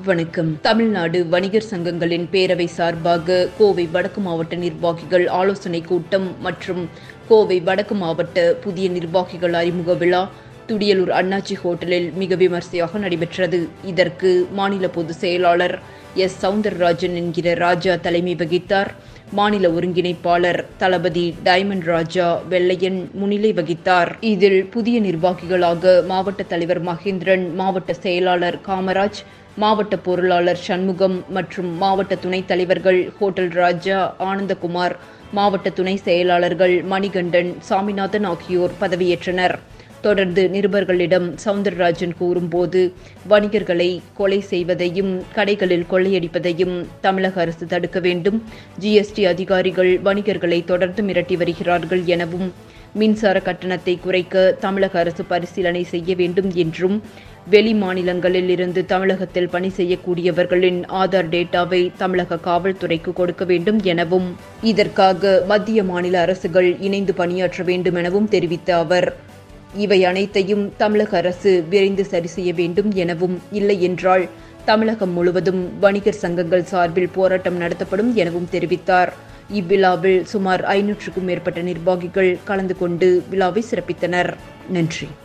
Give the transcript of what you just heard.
வணக்கம் தமிழ்நாடு வணிகர் சங்கங்களின் பேரவை சார்பாக கோவை வடக்கு மாவட்ட நிர்வாகிகள் ஆலோசனை கூட்டம் மற்றும் கோவை வடக்கு மாவட்ட புதிய நிர்வாகிகள் அறிமுக விழா துடியலூர் அண்ணாச்சி ஹோட்டலில் மிக விமர்சையாக நடைபெற்றது இதற்கு மாநில பொதுச் செயலாளர் எஸ் சவுந்தரராஜன் என்கிற ராஜா தலைமை வகித்தார் மாநில ஒருங்கிணைப்பாளர் தளபதி டைமண்ட் ராஜா வெள்ளையன் முன்னிலை வகித்தார் இதில் புதிய நிர்வாகிகளாக மாவட்ட தலைவர் மகேந்திரன் மாவட்ட செயலாளர் காமராஜ் மாவட்ட பொருளாளர் சண்முகம் மற்றும் மாவட்ட துணைத் தலைவர்கள் ஹோட்டல் ராஜா ஆனந்தகுமார் மாவட்ட துணை செயலாளர்கள் மணிகண்டன் சாமிநாதன் ஆகியோர் பதவியேற்றனர் தொடர்ந்து நிருபர்களிடம் சவுந்தரராஜன் கூறும்போது வணிகர்களை கொலை செய்வதையும் கடைகளில் கொள்ளையடிப்பதையும் தமிழக அரசு தடுக்க வேண்டும் ஜிஎஸ்டி அதிகாரிகள் வணிகர்களை தொடர்ந்து மிரட்டி வருகிறார்கள் எனவும் மின்சார கட்டணத்தை குறைக்க தமிழக அரசு பரிசீலனை செய்ய வேண்டும் என்றும் வெளி மாநிலங்களில் இருந்து தமிழகத்தில் பணி செய்யக்கூடியவர்களின் ஆதார் டேட்டாவை தமிழக காவல்துறைக்கு கொடுக்க வேண்டும் எனவும் இதற்காக மத்திய மாநில அரசுகள் இணைந்து பணியாற்ற வேண்டும் எனவும் தெரிவித்த அவர் இவை அனைத்தையும் தமிழக அரசு விரைந்து சரி செய்ய வேண்டும் எனவும் இல்லை என்றால் தமிழகம் முழுவதும் வணிகர் சங்கங்கள் சார்பில் போராட்டம் நடத்தப்படும் எனவும் தெரிவித்தார் இவ்விழாவில் சுமார் ஐநூற்றுக்கும் மேற்பட்ட நிர்வாகிகள் கலந்து கொண்டு விழாவை சிறப்பித்தனர் நன்றி